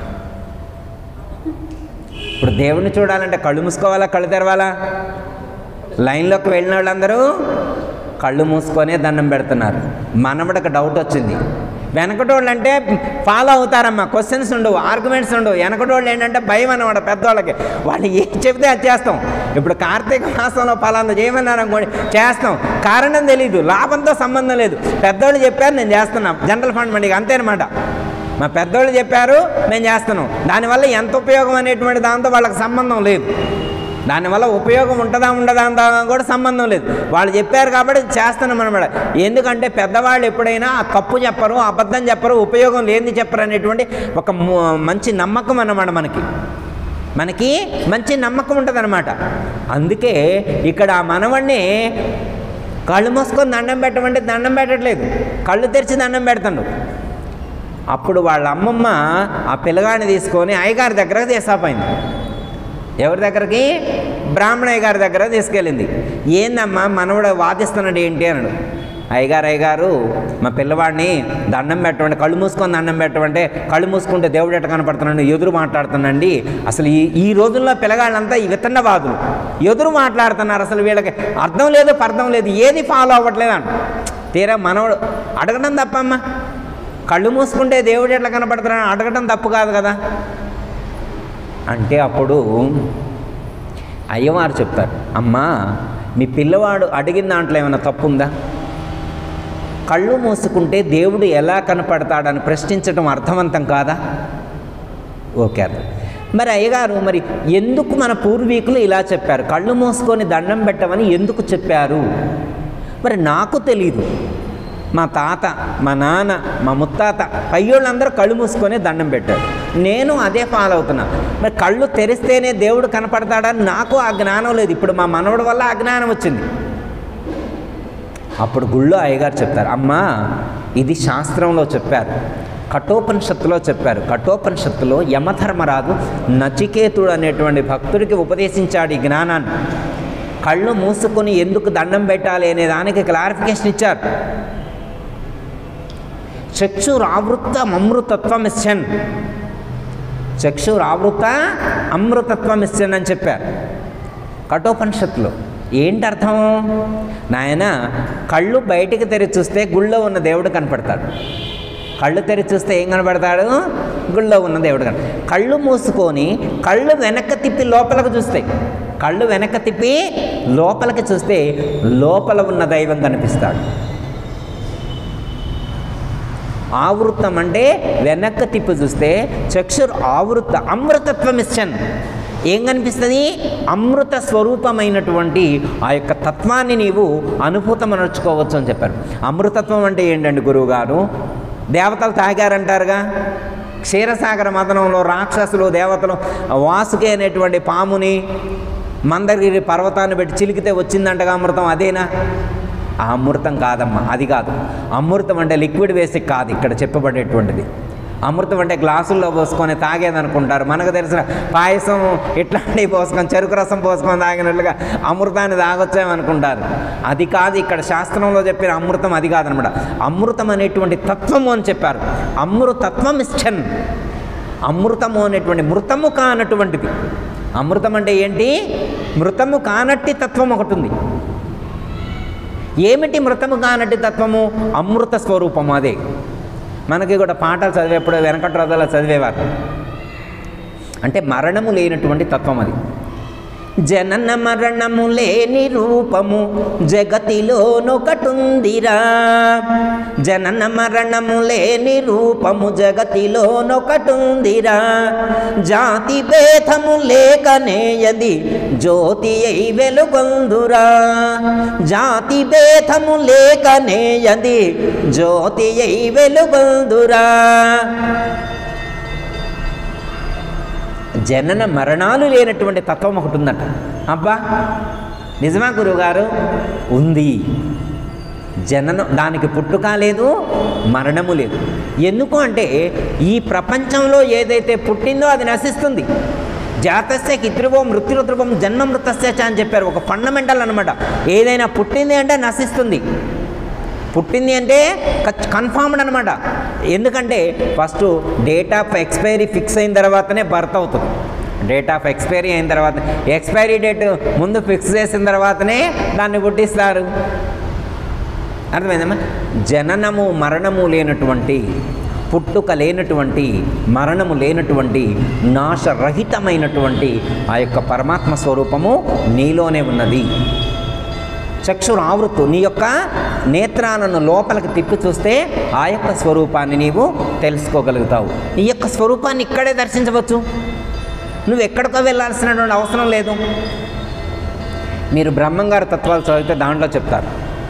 ఇప్పుడు దేవుడిని చూడాలంటే కళ్ళు మూసుకోవాలా కళ్ళు తెరవాలా లైన్లోకి వెళ్ళిన వాళ్ళందరూ కళ్ళు మూసుకొనే దండం పెడుతున్నారు మనవడికి డౌట్ వచ్చింది వెనకటోళ్ళు అంటే ఫాలో అవుతారమ్మా క్వశ్చన్స్ ఉండవు ఆర్గ్యుమెంట్స్ ఉండవు వెనకటోళ్ళు ఏంటంటే భయం అన్నమాట పెద్దవాళ్ళకి వాళ్ళు ఏం చెప్తే అది చేస్తాం ఇప్పుడు కార్తీక మాసంలో ఫలానా చేయమన్నారు అనుకోండి చేస్తాం కారణం తెలియదు లాభంతో సంబంధం లేదు పెద్దవాళ్ళు చెప్పారు నేను చేస్తున్నా జనరల్ ఫండ్ మండికి అంతేనమాట మా పెద్దోళ్ళు చెప్పారు మేము చేస్తున్నాం దానివల్ల ఎంత ఉపయోగం అనేటువంటి దాంతో వాళ్ళకి సంబంధం లేదు దానివల్ల ఉపయోగం ఉంటుందా ఉండదా అంతా కూడా సంబంధం లేదు వాళ్ళు చెప్పారు కాబట్టి చేస్తున్నాం అనమాట ఎందుకంటే పెద్దవాళ్ళు ఎప్పుడైనా ఆ తప్పు చెప్పరు అబద్ధం చెప్పరు ఉపయోగం లేనిది చెప్పరు అనేటువంటి ఒక ము- మంచి నమ్మకం అన్నమాట మనకి మనకి మంచి నమ్మకం ఉంటుంది అందుకే ఇక్కడ ఆ మనవణ్ణి కళ్ళు మూసుకొని దండం పెట్టమంటే దండం పెట్టట్లేదు కళ్ళు తెరిచి దండం పెడతాడు అప్పుడు వాళ్ళ అమ్మమ్మ ఆ పిల్లగాడిని తీసుకొని అయ్యగారి దగ్గరకు తీసుకుపోయింది ఎవరి దగ్గరికి బ్రాహ్మణయ్య గారి దగ్గర తీసుకెళ్ళింది ఏందమ్మా మనవడు వాదిస్తున్నాడు ఏంటి అన్నాడు అయ్యగారు అయ్యగారు మా పిల్లవాడిని దండం పెట్టమంటే కళ్ళు మూసుకొని దండం పెట్టమంటే కళ్ళు మూసుకుంటే దేవుడు ఎట్ట కనపడుతున్నాడు ఎదురు మాట్లాడుతున్నాండి అసలు ఈ ఈ రోజుల్లో పిల్లగాళ్ళంతా ఈ విత్తన్నవాదులు ఎదురు మాట్లాడుతున్నారు అసలు వీళ్ళకి అర్థం లేదు పర్థం లేదు ఏది ఫాలో అవ్వట్లేదు అంట తీరా మనవడు అడగడం తప్పమ్మా కళ్ళు మూసుకుంటే దేవుడు ఎట్లా కనపడుతున్నాడు అడగడం తప్పు కాదు కదా అంటే అప్పుడు అయ్యవారు చెప్తారు అమ్మా మీ పిల్లవాడు అడిగిన దాంట్లో ఏమైనా తప్పు ఉందా కళ్ళు మూసుకుంటే దేవుడు ఎలా కనపడతాడని ప్రశ్నించడం అర్థవంతం కాదా ఓకే అర్థం మరి అయ్యగారు మరి ఎందుకు మన పూర్వీకులు ఇలా చెప్పారు కళ్ళు మూసుకొని దండం పెట్టమని ఎందుకు చెప్పారు మరి నాకు తెలీదు మా తాత మా నాన్న మా ముత్తాత పయ్యోళ్ళందరూ కళ్ళు మూసుకొని దండం పెట్టారు నేను అదే ఫాలో అవుతున్నా మరి కళ్ళు తెరిస్తేనే దేవుడు కనపడతాడని నాకు ఆ జ్ఞానం లేదు ఇప్పుడు మా మనవడి వల్ల ఆ జ్ఞానం వచ్చింది అప్పుడు గుళ్ళో అయ్యగారు చెప్తారు అమ్మా ఇది శాస్త్రంలో చెప్పారు కఠోపనిషత్తులో చెప్పారు కఠోపనిషత్తులో యమధర్మరాజు నచికేతుడు అనేటువంటి భక్తుడికి ఉపదేశించాడు ఈ జ్ఞానాన్ని కళ్ళు మూసుకొని ఎందుకు దండం పెట్టాలి అనే దానికి క్లారిఫికేషన్ ఇచ్చారు చక్షురావృత్త అమృతత్వమిశ్చన్ చక్షురావృత అమృతత్వమిశ్చన్ అని చెప్పారు కఠోపనిషత్తులో ఏంటి అర్థం నాయన కళ్ళు బయటికి తెరిచి చూస్తే గుళ్ళో ఉన్న దేవుడు కనపడతాడు కళ్ళు తెరిచి చూస్తే ఏం కనపడతాడు గుళ్ళో ఉన్న దేవుడు కన కళ్ళు మూసుకొని కళ్ళు వెనక్కి తిప్పి లోపలికి చూస్తాయి కళ్ళు వెనక్కి తిప్పి లోపలికి చూస్తే లోపల ఉన్న దైవం కనిపిస్తాడు ఆవృత్తం అంటే వెనక్కి తిప్పి చూస్తే చక్షుర్ ఆవృత్త అమృతత్వం ఇచ్చన్ ఏం కనిపిస్తుంది అమృత స్వరూపమైనటువంటి ఆ యొక్క తత్వాన్ని నీవు అనుభూతం అనర్చుకోవచ్చు అని చెప్పారు అమృతత్వం అంటే ఏంటండి గురువుగారు దేవతలు తాగారంటారుగా క్షీరసాగర మదనంలో రాక్షసులు దేవతలు వాసుకి అనేటువంటి పాముని మందగిరి పర్వతాన్ని పెట్టి చిలికితే వచ్చిందంటగా అమృతం అదేనా ఆ అమృతం కాదమ్మా అది కాదు అమృతం అంటే లిక్విడ్ వేసి కాదు ఇక్కడ చెప్పబడేటువంటిది అమృతం అంటే గ్లాసుల్లో పోసుకొని తాగేదనుకుంటారు మనకు తెలిసిన పాయసం ఇట్లాంటివి పోసుకొని చెరుకు రసం పోసుకొని తాగినట్లుగా అమృతాన్ని తాగొచ్చామనుకుంటారు అది కాదు ఇక్కడ శాస్త్రంలో చెప్పిన అమృతం అది కాదనమాట అమృతం అనేటువంటి తత్వము అని చెప్పారు అమృతత్వం ఇష్టన్ అమృతము అనేటువంటి మృతము కానటువంటిది అమృతం అంటే ఏంటి మృతము కానట్టి తత్వం ఒకటి ఉంది ఏమిటి మృతము కానట్టి తత్వము అమృత స్వరూపము అదే మనకి కూడా పాటలు చదివేప్పుడు వెనకట్రోజుల్లో చదివేవారు అంటే మరణము లేనటువంటి తత్వం అది జనన మరణము లేని రూపము జగతిలోనొకటుందిరా జనన మరణము లేని రూపము జగతిలోనొకటుందిరా జాతి భేదము లేకనేయది జ్యోతి అయి వెలుగొందురా జాతి భేదము లేకనేయది జ్యోతి అయి వెలుగొందురా జనన మరణాలు లేనటువంటి తత్వం ఒకటి ఉందట అబ్బా నిజమా గురువుగారు ఉంది జననం దానికి పుట్టుక లేదు మరణము లేదు ఎందుకు అంటే ఈ ప్రపంచంలో ఏదైతే పుట్టిందో అది నశిస్తుంది జాతస్య కితృవం మృత్యురుద్రువం జన్మ మృతస్య చ అని చెప్పారు ఒక ఫండమెంటల్ అనమాట ఏదైనా పుట్టింది అంటే నశిస్తుంది పుట్టింది అంటే కన్ఫామ్డ్ అనమాట ఎందుకంటే first date of expiry fix అయిన తర్వాతనే బర్త్ అవుతుంది డేట్ ఆఫ్ ఎక్స్పైరీ అయిన తర్వాత ఎక్స్పైరీ డేట్ ముందు ఫిక్స్ చేసిన తర్వాతనే దాన్ని పుట్టిస్తారు అర్థమైందమ్మా జననము మరణము లేనటువంటి పుట్టుక లేనటువంటి మరణము లేనటువంటి నాశరహితమైనటువంటి ఆ యొక్క పరమాత్మ స్వరూపము నీలోనే ఉన్నది చక్షురు ఆవృత్తు నీ యొక్క నేత్రాలను లోపలికి తిప్పి చూస్తే ఆ యొక్క స్వరూపాన్ని నీవు తెలుసుకోగలుగుతావు ఈ యొక్క స్వరూపాన్ని ఇక్కడే దర్శించవచ్చు నువ్వు ఎక్కడికో వెళ్ళాల్సినటువంటి అవసరం లేదు మీరు బ్రహ్మంగారి తత్వాలు చదివితే దాంట్లో చెప్తారు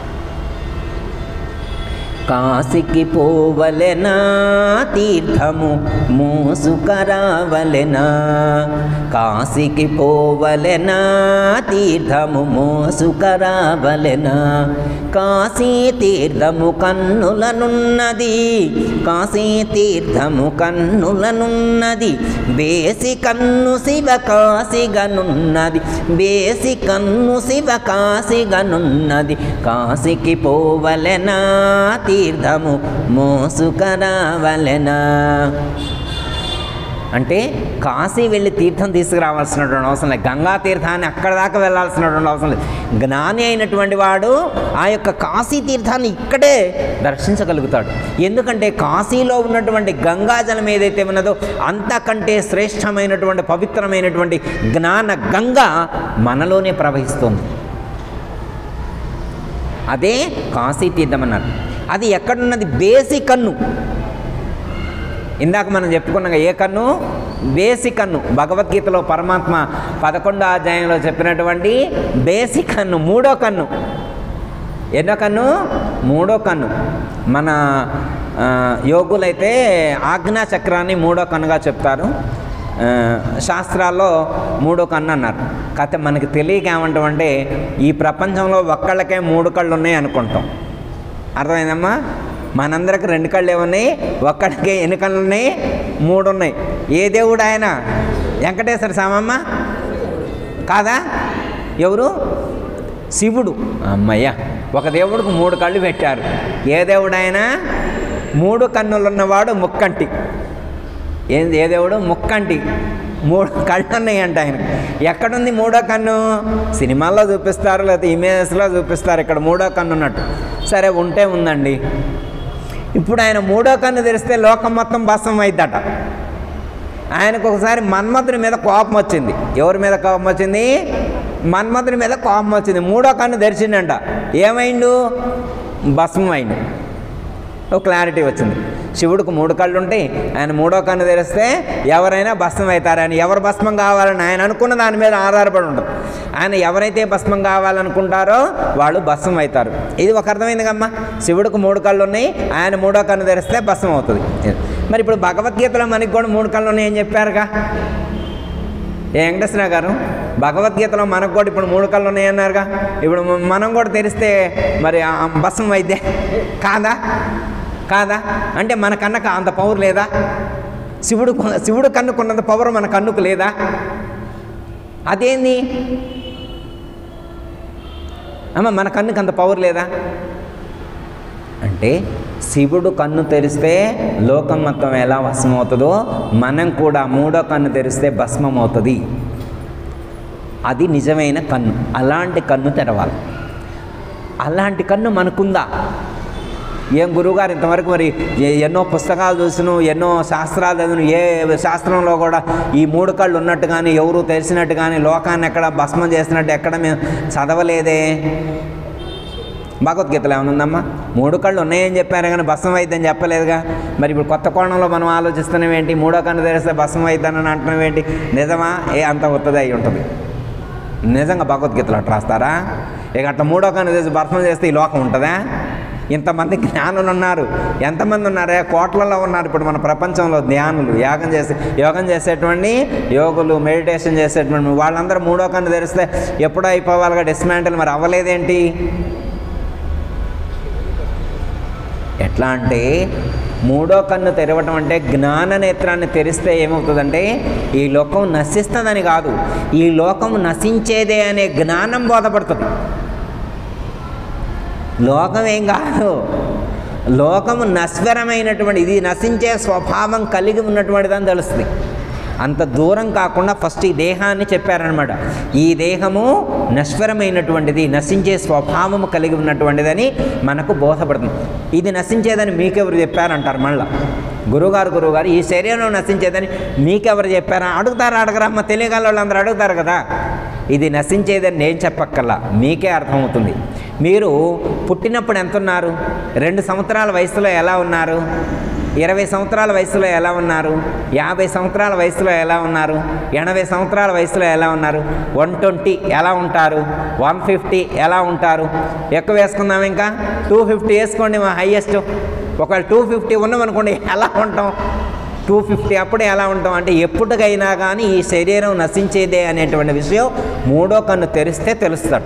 కాశీకి పోవలెనా తీర్థము మోసుకరావలెనా కాశీకి పోవలెనా తీర్థము మోసుకరావలెనా కాశీ తీర్థము కన్నులనున్నది కాశీ తీర్థము కన్నులనున్నది వేసి కన్ను శివ కాశీగనున్నది వేసి కన్ను శివ కాశీగనున్నది కాశీకి పోవలెనా తీర్థము మోసుకరావలెనా అంటే కాశీ వెళ్ళి తీర్థం తీసుకురావాల్సినటువంటి అవసరం లేదు గంగా తీర్థాన్ని అక్కడ దాకా వెళ్ళాల్సినటువంటి అవసరం లేదు జ్ఞాని అయినటువంటి వాడు ఆ యొక్క కాశీ తీర్థాన్ని ఇక్కడే దర్శించగలుగుతాడు ఎందుకంటే కాశీలో ఉన్నటువంటి గంగాజలం ఏదైతే ఉన్నదో అంతకంటే శ్రేష్టమైనటువంటి పవిత్రమైనటువంటి జ్ఞాన గంగ మనలోనే ప్రవహిస్తుంది అదే కాశీ తీర్థం అన్నారు అది ఎక్కడున్నది బేసి కన్ను ఇందాక మనం చెప్పుకున్నాం ఏ కన్ను బేసి కన్ను భగవద్గీతలో పరమాత్మ పదకొండో అధ్యాయంలో చెప్పినటువంటి బేసి కన్ను మూడో కన్ను ఎన్నో కన్ను మూడో కన్ను మన ఆ, యోగులైతే ఆజ్ఞా చక్రాన్ని మూడో కన్నుగా చెప్తారు ఆ, శాస్త్రాల్లో మూడో కన్ను అన్నారు కాకపోతే మనకి తెలియక ఏమంటామంటే ఈ ప్రపంచంలో ఒక్కళ్ళకే మూడు కళ్ళు ఉన్నాయి అనుకుంటాం అర్థమైందమ్మా మనందరికి రెండు కళ్ళు ఏమున్నాయి ఒక్కడికే ఎన్ని కళ్ళు ఉన్నాయి మూడు ఉన్నాయి ఏ దేవుడు ఆయన వెంకటేశ్వర స్వామమ్మ కాదా ఎవరు శివుడు అమ్మయ్య ఒక దేవుడికి మూడు కళ్ళు పెట్టారు ఏ దేవుడు ఆయన మూడు కన్నులు ఉన్నవాడు ముక్కంటి ఏం ఏ దేవుడు ముక్కంటి మూడు కళ్ళు ఉన్నాయంట ఆయన ఎక్కడుంది మూడో కన్ను సినిమాల్లో చూపిస్తారు లేకపోతే ఇమేజెస్లో చూపిస్తారు ఇక్కడ మూడో కన్ను ఉన్నట్టు సరే ఉంటే ఉందండి ఇప్పుడు ఆయన మూడో కన్ను తెరిస్తే లోకం మొత్తం భస్మం అయిద్దట ఆయనకు ఒకసారి మన్మధుని మీద కోపం వచ్చింది ఎవరి మీద కోపం వచ్చింది మన్మధుని మీద కోపం వచ్చింది మూడో కన్ను తెరిచిండంట ఏమైండు భస్మం అయిండు ఒక క్లారిటీ వచ్చింది శివుడికి మూడు కళ్ళు ఉంటాయి ఆయన మూడో కన్ను తెరిస్తే ఎవరైనా భస్మం అవుతారని ఎవరు భస్మం కావాలని ఆయన అనుకున్న దాని మీద ఆధారపడి ఉంటుంది ఆయన ఎవరైతే భస్మం కావాలనుకుంటారో వాళ్ళు భస్మం అవుతారు ఇది ఒక అర్థమైంది కమ్మా శివుడికి మూడు కళ్ళు ఉన్నాయి ఆయన మూడో కన్ను తెరిస్తే భస్మం అవుతుంది మరి ఇప్పుడు భగవద్గీతలో మనకి కూడా మూడు కళ్ళు ఉన్నాయని చెప్పారుగా ఏ వెంకటేశ్వర గారు భగవద్గీతలో మనకు కూడా ఇప్పుడు మూడు కళ్ళు ఉన్నాయన్నారుగా ఇప్పుడు మ- మనం కూడా తెరిస్తే మరి ఆ భస్మం అయితే కాదా కాదా అంటే మన కన్నకు అంత పవర్ లేదా శివుడు శివుడు కన్నుకున్నంత పవర్ మన కన్నుకు లేదా అదేంది అమ్మ మన కన్నుకు అంత పవర్ లేదా అంటే శివుడు కన్ను తెరిస్తే లోకం మొత్తం ఎలా భస్మం అవుతుందో మనం కూడా మూడో కన్ను తెరిస్తే భస్మం అవుతుంది అది నిజమైన కన్ను అలాంటి కన్ను తెరవాలి అలాంటి కన్ను మనకుందా ఏం గురువుగారు ఇంతవరకు మరి ఎ- ఎన్నో పుస్తకాలు చూసిను ఎన్నో శాస్త్రాలు చదివిను ఏ శాస్త్రంలో కూడా ఈ మూడు కళ్ళు ఉన్నట్టు కానీ ఎవరు తెలిసినట్టు కానీ లోకాన్ని ఎక్కడ భస్మం చేసినట్టు ఎక్కడ మేము చదవలేదే భగవద్గీతలో ఏమైనా ఉందమ్మా మూడు కళ్ళు ఉన్నాయని చెప్పారు కానీ భస్మం అయిద్దని చెప్పలేదుగా మరి ఇప్పుడు కొత్త కోణంలో మనం ఆలోచిస్తున్నాం ఏంటి మూడో కన్ను తెరిస్తే భస్మం అయిద్దని అంటున్నాం ఏంటి నిజమా ఏ అంత వస్తుంది అయి ఉంటుంది నిజంగా భగవద్గీతలో అట్లా రాస్తారా ఇక అట్లా మూడో కన్ను తెరిచి భస్మం చేస్తే ఈ లోకం ఉంటుందా ఇంతమంది జ్ఞానులు ఉన్నారు ఎంతమంది ఉన్నారే కోట్లలో ఉన్నారు ఇప్పుడు మన ప్రపంచంలో ధ్యానులు యాగం చేసి యోగం చేసేటువంటి యోగులు మెడిటేషన్ చేసేటువంటి వాళ్ళందరూ మూడో కన్ను తెరిస్తే ఎప్పుడో అయిపోవాలిగా డిస్మాంటిల్ మరి అవ్వలేదేంటి ఎట్లా అంటే మూడో కన్ను తెరవటం అంటే జ్ఞాన నేత్రాన్ని తెరిస్తే ఏమవుతుందంటే ఈ లోకం నశిస్తుందని కాదు ఈ లోకం నశించేదే అనే జ్ఞానం బోధపడుతుంది లోకం ఏం కాదు లోకము నశ్వరమైనటువంటి ఇది నశించే స్వభావం కలిగి ఉన్నటువంటిదని తెలుస్తుంది అంత దూరం కాకుండా ఫస్ట్ ఈ దేహాన్ని చెప్పారనమాట ఈ దేహము నశ్వరమైనటువంటిది నశించే స్వభావము కలిగి ఉన్నటువంటిదని మనకు బోధపడుతుంది ఇది నశించేదని మీకెవరు చెప్పారంటారు మళ్ళా గురువుగారు గురువుగారు ఈ శరీరం నశించేదని మీకెవరు చెప్పారా అడుగుతారా అడగరా అమ్మ తెలియగల వాళ్ళందరూ అడుగుతారు కదా ఇది నశించేదని నేను చెప్పక్కల్లా మీకే అర్థమవుతుంది మీరు పుట్టినప్పుడు ఎంత ఉన్నారు రెండు సంవత్సరాల వయసులో ఎలా ఉన్నారు ఇరవై సంవత్సరాల వయసులో ఎలా ఉన్నారు యాభై సంవత్సరాల వయసులో ఎలా ఉన్నారు ఎనభై సంవత్సరాల వయసులో ఎలా ఉన్నారు వన్ ట్వంటీ ఎలా ఉంటారు వన్ ఫిఫ్టీ ఎలా ఉంటారు ఎక్కువ వేసుకుందాం ఇంకా టూ ఫిఫ్టీ వేసుకోండి మా హయ్యెస్ట్ ఒకవేళ టూ ఫిఫ్టీ ఉన్నామనుకోండి ఎలా ఉంటాం టూ ఫిఫ్టీ అప్పుడు ఎలా ఉంటాం అంటే ఎప్పటికైనా కానీ ఈ శరీరం నశించేదే అనేటువంటి విషయం మూడో కన్ను తెరిస్తే తెలుస్తాడు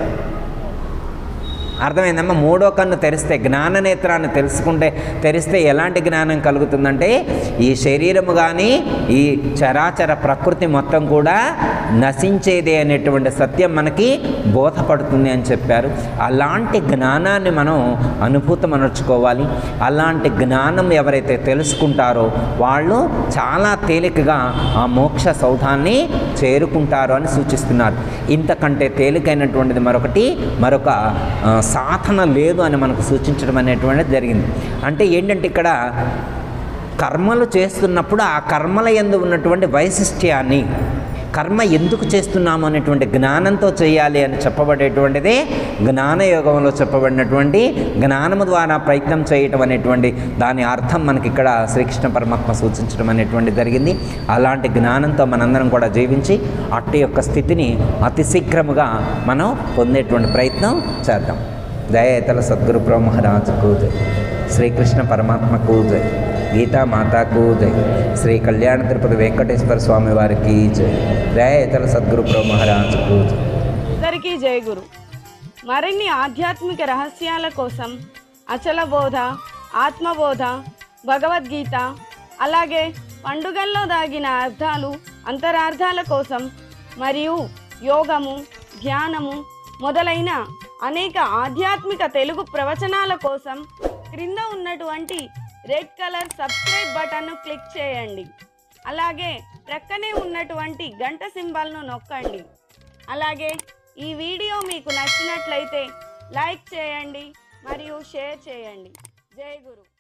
అర్థమైందమ్మా మూడో కన్ను తెరిస్తే జ్ఞాన నేత్రాన్ని తెలుసుకుంటే తెరిస్తే ఎలాంటి జ్ఞానం కలుగుతుందంటే ఈ శరీరము కానీ ఈ చరాచర ప్రకృతి మొత్తం కూడా నశించేదే అనేటువంటి సత్యం మనకి బోధపడుతుంది అని చెప్పారు అలాంటి జ్ఞానాన్ని మనం అనుభూతం అనర్చుకోవాలి అలాంటి జ్ఞానం ఎవరైతే తెలుసుకుంటారో వాళ్ళు చాలా తేలికగా ఆ మోక్ష సౌధాన్ని చేరుకుంటారు అని సూచిస్తున్నారు ఇంతకంటే తేలికైనటువంటిది మరొకటి మరొక ఆ, సాధన లేదు అని మనకు సూచించడం అనేటువంటిది జరిగింది అంటే ఏంటంటే ఇక్కడ కర్మలు చేస్తున్నప్పుడు ఆ కర్మల ఎందు ఉన్నటువంటి వైశిష్ట్యాన్ని కర్మ ఎందుకు చేస్తున్నాము అనేటువంటి జ్ఞానంతో చేయాలి అని చెప్పబడేటువంటిదే జ్ఞానయోగంలో చెప్పబడినటువంటి జ్ఞానము ద్వారా ప్రయత్నం చేయటం అనేటువంటి దాని అర్థం మనకి ఇక్కడ శ్రీకృష్ణ పరమాత్మ సూచించడం అనేటువంటి జరిగింది అలాంటి జ్ఞానంతో మనందరం కూడా జీవించి అట్టి యొక్క స్థితిని అతి శీఘ్రముగా మనం పొందేటువంటి ప్రయత్నం చేద్దాం జయతల సద్గురు ప్రభు మహారాజుకు జై శ్రీకృష్ణ పరమాత్మకు జై గీతా మాతాకు జై శ్రీ కళ్యాణ తిరుపతి వెంకటేశ్వర స్వామి వారికి జై జయతల సద్గురు ప్రభు మహారాజుకు జై అందరికీ జయ గురు మరిన్ని ఆధ్యాత్మిక రహస్యాల కోసం అచల బోధ ఆత్మబోధ భగవద్గీత అలాగే పండుగల్లో దాగిన అర్థాలు అంతరార్థాల కోసం మరియు యోగము ధ్యానము మొదలైన అనేక ఆధ్యాత్మిక తెలుగు ప్రవచనాల కోసం క్రింద ఉన్నటువంటి రెడ్ కలర్ సబ్స్క్రైబ్ బటన్ను క్లిక్ చేయండి అలాగే ప్రక్కనే ఉన్నటువంటి గంట సింబల్ను నొక్కండి అలాగే ఈ వీడియో మీకు నచ్చినట్లయితే లైక్ చేయండి మరియు షేర్ చేయండి జై గురు